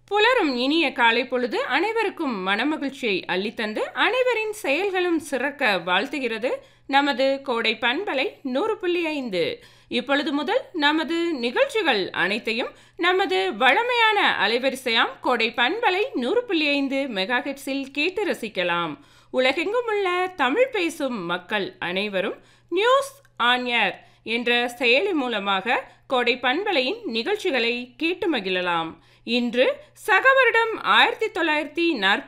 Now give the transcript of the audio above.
புலரும் இனிய காலை பொழுது அனைவருக்கும் மனமகிழ்ச்சியை அள்ளித்தந்து அனைவரின் செயல்களும் சிறக்க வாழ்த்துகிறது நமது கோடை பண்பலை நூறு புள்ளி ஐந்து இப்பொழுது முதல் நமது நிகழ்ச்சிகள் அனைத்தையும் நமது வழமையான அலைவரிசையாம் கோடை பண்பலை நூறு புள்ளி ஐந்து மெகா ஹெட்ஸில் கேட்டு ரசிக்கலாம் உலகெங்கும் உள்ள தமிழ் பேசும் மக்கள் அனைவரும் நியூஸ் ஆன் ஏர் என்ற செயலி மூலமாக கோடை பண்பலையின் நிகழ்ச்சிகளை கேட்டு மகிழலாம் இன்று சக வருடம் ஆயிரத்தி தொள்ளாயிரத்தி நாற்பத்தி